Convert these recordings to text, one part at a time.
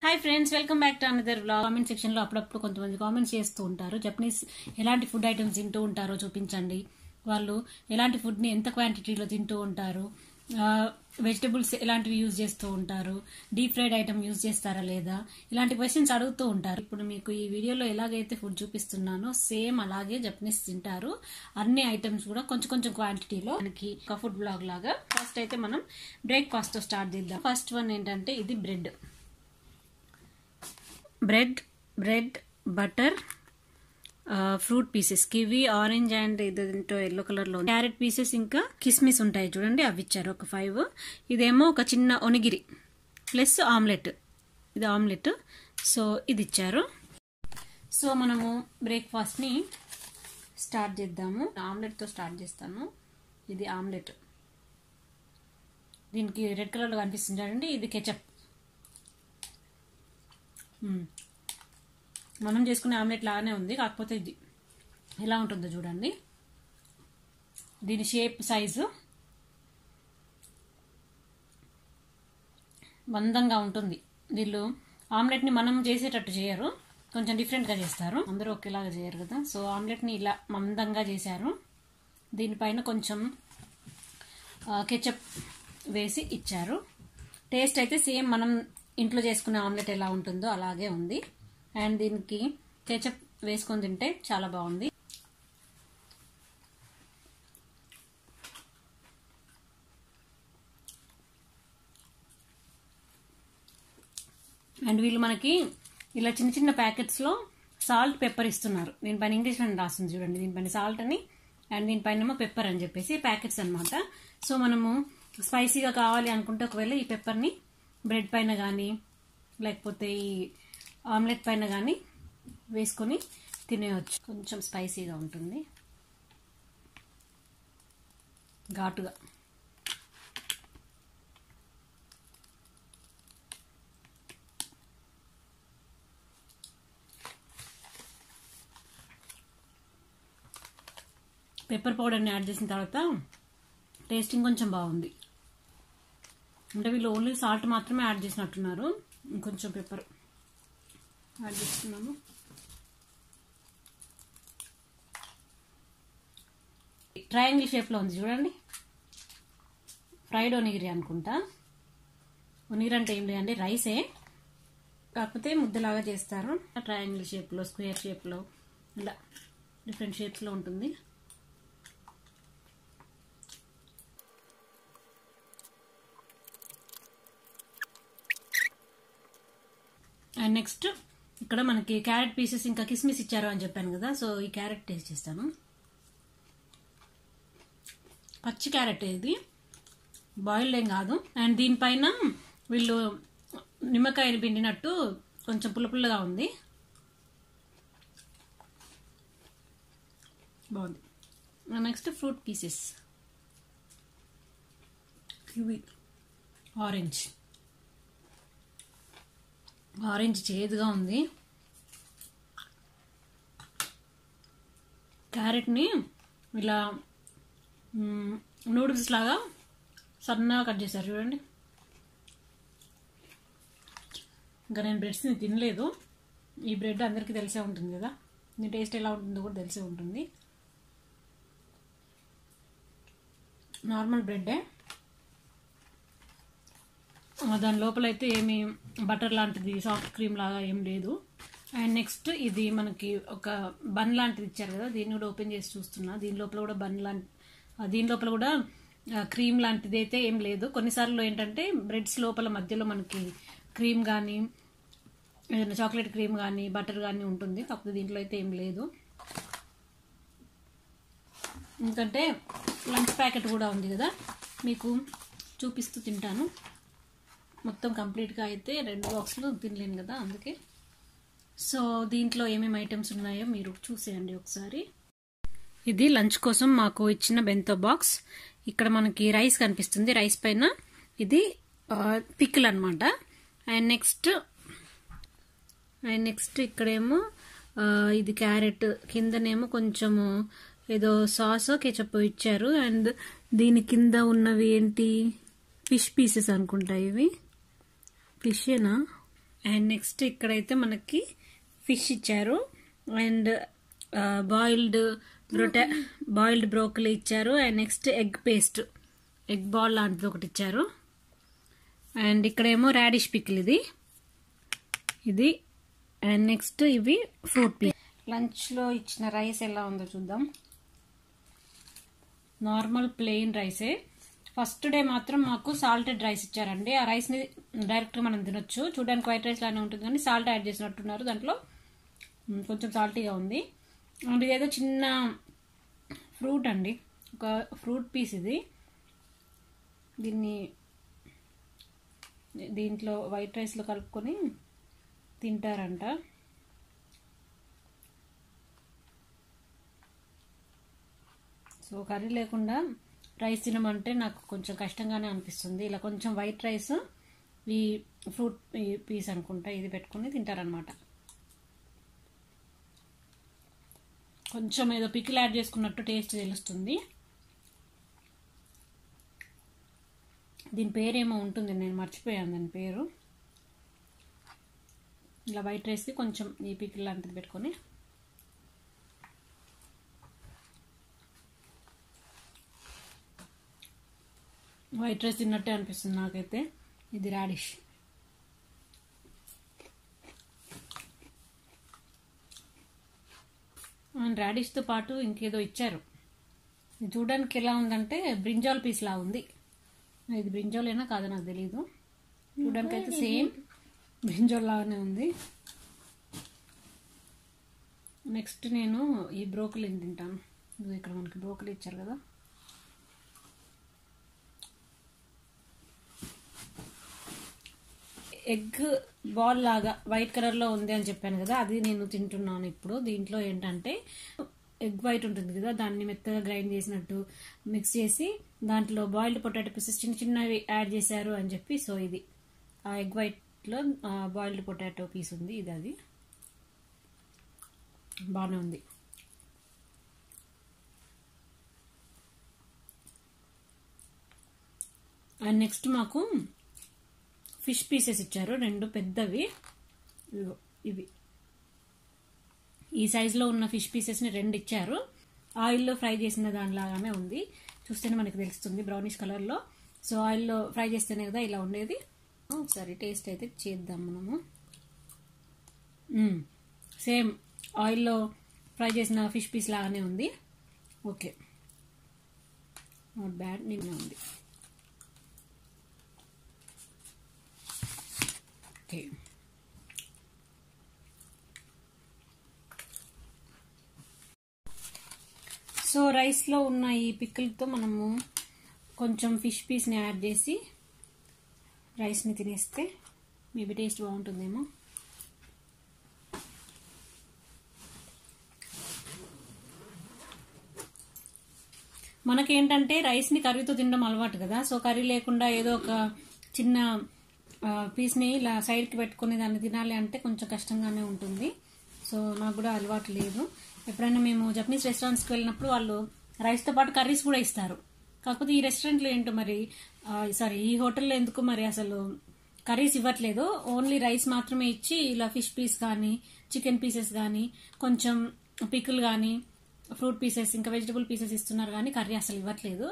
hi friends welcome back to another blog comment section లో అప్పుడప్పుడు కొంతమంది కామెంట్స్ చేస్తూ ఉంటారు జపనీస్ ఎలాంటి ఫుడ్ ఐటమ్స్ తింటూ ఉంటారో చూపించండి వాళ్ళు ఎలాంటి ఫుడ్ ని ఎంత క్వాంటిటీలో తింటూ ఉంటారు వెజిటబుల్స్ ఎలాంటివి యూజ్ చేస్తూ ఉంటారు డీప్ ఫ్రైడ్ ఐటమ్ యూజ్ చేస్తారా లేదా ఇలాంటి క్వశ్చన్స్ అడుగుతూ ఉంటారు ఇప్పుడు మీకు ఈ వీడియోలో ఎలాగైతే ఫుడ్ చూపిస్తున్నానో సేమ్ అలాగే జపనీస్ తింటారు అన్ని ఐటమ్స్ కూడా కొంచెం కొంచెం క్వాంటిటీలో మనకి ఒక ఫుడ్ బ్లాగ్ లాగా ఫస్ట్ అయితే మనం బ్రేక్ఫాస్ట్ తో స్టార్ట్ చేద్దాం ఫస్ట్ వన్ ఏంటంటే ఇది bread bread bread butter fruit pieces kiwi orange and ఇదేంటో ఎల్లో కలర్ లో క్యారెట్ పీసెస్ ఇంకా కిస్మిస్ ఉంటాయి చూడండి అవి ఇచ్చారు ఒక ఫైవ్ ఇదేమో ఒక చిన్న ఒనిగిరి ప్లస్ ఆమ్లెట్ ఇది ఆమ్లెట్ సో ఇది ఇచ్చారు సో మనము బ్రేక్ఫాస్ట్ ని స్టార్ట్ చేద్దాము ఆమ్లెట్ తో స్టార్ట్ చేస్తాను ఇది ఆమ్లెట్ దీనికి రెడ్ కలర్ లో కనిపిస్తుంది చూడండి ఇది కెచప్ మనం చేసుకునే ఆమ్లెట్ లాగానే ఉంది కాకపోతే ఇది ఎలా ఉంటుందో చూడండి దీని షేప్ సైజు మందంగా ఉంటుంది వీళ్ళు ఆమ్లెట్ని మనం చేసేటట్టు చేయరు కొంచెం డిఫరెంట్గా చేస్తారు అందరూ ఒకేలాగా చేయరు కదా సో ఆమ్లెట్ని ఇలా మందంగా చేశారు దీనిపైన కొంచెం కెచప్ వేసి ఇచ్చారు టేస్ట్ అయితే సేమ్ మనం ఇంట్లో చేసుకునే ఆమ్లెట్ ఎలా ఉంటుందో అలాగే ఉంది అండ్ దీనికి కెచప్ వేసుకొని తింటే చాలా బాగుంది అండ్ వీళ్ళు మనకి ఇలా చిన్న చిన్న ప్యాకెట్స్లో సాల్ట్ పెప్పర్ ఇస్తున్నారు దీనిపైన ఇంగ్లీష్లో రాస్తుంది చూడండి దీనిపైన సాల్ట్ అని అండ్ దీనిపైన ఏమో పెప్పర్ అని చెప్పేసి ప్యాకెట్స్ అనమాట సో మనము స్పైసీగా కావాలి అనుకుంటే ఒకవేళ ఈ పెప్పర్ని బ్రెడ్ పైన కానీ లేకపోతే ఈ ఆమ్లెట్ పైన కానీ వేసుకొని తినేయచ్చు కొంచెం స్పైసీగా ఉంటుంది ఘాటుగా పెప్పర్ పౌడర్ని యాడ్ చేసిన తర్వాత టేస్టింగ్ కొంచెం బాగుంది అంటే వీళ్ళు ఓన్లీ సాల్ట్ మాత్రమే యాడ్ చేసినట్టున్నారు ఇంకొంచెం పెప్పర్ యాడ్ చేస్తున్నాము ట్రయాంగిల్ షేప్లో ఉంది చూడండి ఫ్రైడ్ ఒనిగిరి అనుకుంటా ఒనిగిరి అంటే ఏం లేదండి రైసే కాకపోతే ముద్దలాగా చేస్తారు ట్రయాంగిల్ షేప్లో స్క్వేర్ షేప్లో ఇలా డిఫరెంట్ షేప్స్లో ఉంటుంది అండ్ నెక్స్ట్ ఇక్కడ మనకి క్యారెట్ పీసెస్ ఇంకా కిస్మిస్ ఇచ్చారు అని చెప్పాను కదా సో ఈ క్యారెట్ టేస్ట్ చేస్తాను పచ్చి క్యారెట్ ఇది బాయిల్డ్ ఏం కాదు అండ్ దీనిపైన వీళ్ళు నిమ్మకాయలు పిండినట్టు కొంచెం పుల్ల పుల్లగా ఉంది బాగుంది next fruit pieces kiwi orange orange చేదుగా ఉంది క్యారెట్ని ఇలా నూడిల్స్ లాగా సన్నగా కట్ చేశారు చూడండి ఇంకా నేను బ్రెడ్స్ని తినలేదు ఈ బ్రెడ్ అందరికీ తెలిసే ఉంటుంది కదా దీని టేస్ట్ ఎలా ఉంటుందో కూడా తెలిసే ఉంటుంది నార్మల్ బ్రెడ్డే దాని లోపల అయితే ఏమి బటర్ లాంటిది సాఫ్ట్ క్రీమ్ లాగా ఏం లేదు అండ్ నెక్స్ట్ ఇది మనకి ఒక బన్ లాంటిది ఇచ్చారు కదా దీన్ని కూడా ఓపెన్ చేసి చూస్తున్నా దీని లోపల కూడా బన్ లాంటి దీని లోపల కూడా క్రీమ్ లాంటిది అయితే ఏం లేదు కొన్నిసార్లు ఏంటంటే బ్రెడ్స్ లోపల మధ్యలో మనకి క్రీమ్ కానీ ఏదైనా చాక్లెట్ క్రీమ్ కానీ బటర్ కానీ ఉంటుంది కాకపోతే దీంట్లో అయితే ఏం లేదు ఎందుకంటే లంచ్ ప్యాకెట్ కూడా ఉంది కదా మీకు చూపిస్తూ తింటాను మొత్తం కంప్లీట్గా అయితే రెండు బాక్స్లు తినలేను కదా అందుకే సో దీంట్లో ఏమేమి ఐటమ్స్ ఉన్నాయో మీరు చూసేయండి ఒకసారి ఇది లంచ్ కోసం మాకు ఇచ్చిన బెంతో బాక్స్ ఇక్కడ మనకి రైస్ కనిపిస్తుంది రైస్ పైన ఇది పిక్కిల్ అనమాట అండ్ నెక్స్ట్ అండ్ నెక్స్ట్ ఇక్కడేమో ఇది క్యారెట్ కిందనేమో కొంచెము ఏదో సాస్ కెచప్ ఇచ్చారు అండ్ దీని కింద ఉన్నవి ఏంటి ఫిష్ పీసెస్ అనుకుంటా ఇవి ఫిషేనా అండ్ నెక్స్ట్ ఇక్కడైతే మనకి ఫిష్ ఇచ్చారు అండ్ బాయిల్డ్ బ్రొటా బాయిల్డ్ బ్రోకలీ ఇచ్చారు and next egg paste egg ball లాంటిది ఒకటి ఇచ్చారు అండ్ ఇక్కడేమో రాడిష్ పికిల్ ఇది ఇది అండ్ నెక్స్ట్ ఇవి ఫ్రూట్ పీ లంచ్లో ఇచ్చిన రైస్ ఎలా ఉందో చూద్దాం నార్మల్ ప్లెయిన్ రైసే ఫస్ట్ డే మాత్రం మాకు సాల్టెడ్ రైస్ ఇచ్చారండి ఆ రైస్ని డైరెక్ట్గా మనం తినొచ్చు చూడడానికి వైట్ రైస్ లానే ఉంటుంది కానీ సాల్ట్ యాడ్ చేసినట్టున్నారు దాంట్లో మ్, కొంచెం సాల్టీగా ఉంది అండ్ ఇదేదో చిన్న ఫ్రూట్ అండి ఒక ఫ్రూట్ పీస్ ఇది దీన్ని దీంట్లో వైట్ రైస్లో కలుపుకొని తింటారంట సో కర్రీ లేకుండా రైస్ తినమంటే నాకు కొంచెం కష్టంగానే అనిపిస్తుంది ఇలా కొంచెం వైట్ రైస్ ఈ ఫ్రూట్ పీస్ అనుకుంటా ఇది పెట్టుకుని తింటారనమాట కొంచెం ఏదో పికిల్ యాడ్ చేసుకున్నట్టు టేస్ట్ తెలుస్తుంది దీని పేరేమో ఉంటుంది నేను మర్చిపోయాను దాని పేరు ఇలా వైట్ రైస్కి కొంచెం ఈ పికిల్ లాంటిది పెట్టుకొని వైట్ రైస్ తిన్నట్టే అనిపిస్తుంది నాకైతే ఇది రాడిష్ అండ్ రాడిష్తో పాటు ఇంకేదో ఇచ్చారు ఇది చూడడానికి ఎలా ఉందంటే బ్రింజాల్ పీస్ లా ఉంది ఇది బ్రింజాల్ అయినా కాదో నాకు తెలియదు చూడడానికి అయితే సేమ్ బ్రింజాల్ లాగానే ఉంది నెక్స్ట్ నేను ఈ బ్రోకలీని తింటాను ఇదిగో ఇక్కడ మనకి బ్రోకలీ ఇచ్చారు కదా ఎగ్ బాల్ లాగా వైట్ కలర్ లో ఉంది అని చెప్పాను కదా అది నేను తింటున్నాను ఇప్పుడు దీంట్లో ఏంటంటే ఎగ్ వైట్ ఉంటుంది కదా దాన్ని మెత్తగా గ్రైండ్ చేసినట్టు మిక్స్ చేసి దాంట్లో బాయిల్డ్ పొటాటో పీసెస్ చిన్న చిన్నవి యాడ్ చేశారు అని చెప్పి సో ఇది ఆ ఎగ్ వైట్ లో బాయిల్డ్ పొటాటో పీస్ ఉంది ఇది అది బాగానే ఉంది అండ్ నెక్స్ట్ మాకు ఫిష్ పీసెస్ ఇచ్చారు రెండు పెద్దవి ఇదిగో ఇవి ఈ సైజులో ఉన్న ఫిష్ పీసెస్ని రెండు ఇచ్చారు ఆయిల్లో ఫ్రై చేసిన దానిలాగానే ఉంది చూస్తేనే మనకి తెలుస్తుంది బ్రౌనిష్ కలర్లో సో ఆయిల్లో ఫ్రై చేస్తేనే కదా ఇలా ఉండేది ఒకసారి టేస్ట్ అయితే చేద్దాం మనము సేమ్ ఆయిల్లో ఫ్రై చేసిన ఫిష్ పీస్ లాగానే ఉంది ఓకే నాట్ బ్యాడ్ నిన్న ఉంది ఓకే సో రైస్లో ఉన్న ఈ పిక్కలతో మనము కొంచెం ఫిష్ పీస్ని యాడ్ చేసి రైస్ని తినేస్తే మేబీ టేస్ట్ బాగుంటుందేమో మనకేంటంటే రైస్ని కర్రీతో తినడం అలవాటు కదా సో కర్రీ లేకుండా ఏదో ఒక చిన్న పీస్ని ఇలా సైడ్కి పెట్టుకుని దాన్ని తినాలి అంటే కొంచెం కష్టంగానే ఉంటుంది సో నాకు కూడా అలవాటు లేదు ఎప్పుడైనా మేము జపనీస్ రెస్టారెంట్స్కి వెళ్ళినప్పుడు వాళ్ళు రైస్తో పాటు కర్రీస్ కూడా ఇస్తారు కాకపోతే ఈ రెస్టారెంట్లో ఏంటో మరి సారీ ఈ హోటల్లో ఎందుకు మరి అసలు కర్రీస్ ఇవ్వట్లేదు ఓన్లీ రైస్ మాత్రమే ఇచ్చి ఇలా ఫిష్ పీస్ కానీ చికెన్ పీసెస్ కానీ కొంచెం పికిల్ కానీ ఫ్రూట్ పీసెస్ ఇంకా వెజిటబుల్ పీసెస్ ఇస్తున్నారు కానీ కర్రీ అసలు ఇవ్వట్లేదు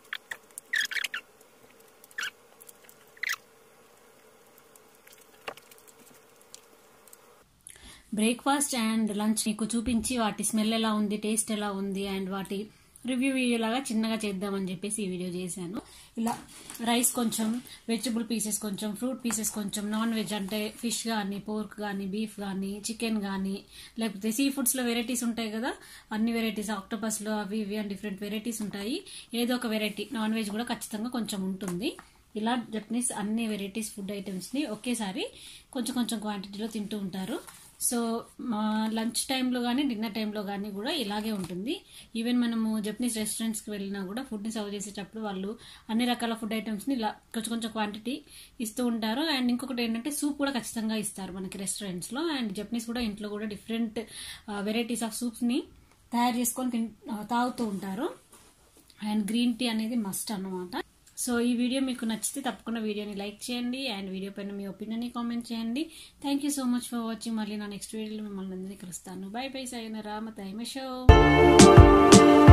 బ్రేక్ఫాస్ట్ అండ్ లంచ్ మీకు చూపించి వాటి స్మెల్ ఎలా ఉంది టేస్ట్ ఎలా ఉంది అండ్ వాటి రివ్యూ వీడియో లాగా చిన్నగా చేద్దామని చెప్పేసి ఈ వీడియో చేశాను ఇలా రైస్ కొంచెం వెజిటబుల్ పీసెస్ కొంచెం ఫ్రూట్ పీసెస్ కొంచెం నాన్ వెజ్ అంటే ఫిష్ కానీ పోర్క్ కానీ బీఫ్ కానీ చికెన్ కానీ లేకపోతే సీ ఫుడ్స్లో వెరైటీస్ ఉంటాయి కదా అన్ని వెరైటీస్ ఆక్టోపస్లో అవి ఇవి అని డిఫరెంట్ వెరైటీస్ ఉంటాయి ఏదో ఒక వెరైటీ నాన్ వెజ్ కూడా ఖచ్చితంగా కొంచెం ఉంటుంది ఇలా జపనీస్ అన్ని వెరైటీస్ ఫుడ్ ఐటమ్స్ని ఒకేసారి కొంచెం కొంచెం క్వాంటిటీలో తింటూ ఉంటారు సో మా లంచ్ టైంలో కానీ డిన్నర్ టైంలో కానీ కూడా ఇలాగే ఉంటుంది ఈవెన్ మనము జపనీస్ రెస్టారెంట్స్కి వెళ్ళినా కూడా ఫుడ్ని సర్వ్ చేసేటప్పుడు వాళ్ళు అన్ని రకాల ఫుడ్ ఐటమ్స్ని ఇలా కొంచెం కొంచెం క్వాంటిటీ ఇస్తూ ఉంటారు అండ్ ఇంకొకటి ఏంటంటే సూప్ కూడా ఖచ్చితంగా ఇస్తారు మనకి రెస్టారెంట్స్లో అండ్ జపనీస్ కూడా ఇంట్లో కూడా డిఫరెంట్ వెరైటీస్ ఆఫ్ సూప్స్ని తయారు చేసుకొని తాగుతూ ఉంటారు అండ్ గ్రీన్ టీ అనేది మస్ట్ అన్నమాట సో ఈ వీడియో మీకు నచ్చితే తప్పకుండా వీడియోని లైక్ చేయండి అండ్ వీడియో పైన మీ ఒపీనియన్ని కామెంట్ చేయండి thank you so much for watching మళ్ళీ నా నెక్స్ట్ వీడియోలో మిమ్మల్ని అందరినీ కలుస్తాను బై బై సైన రామ తైమ షో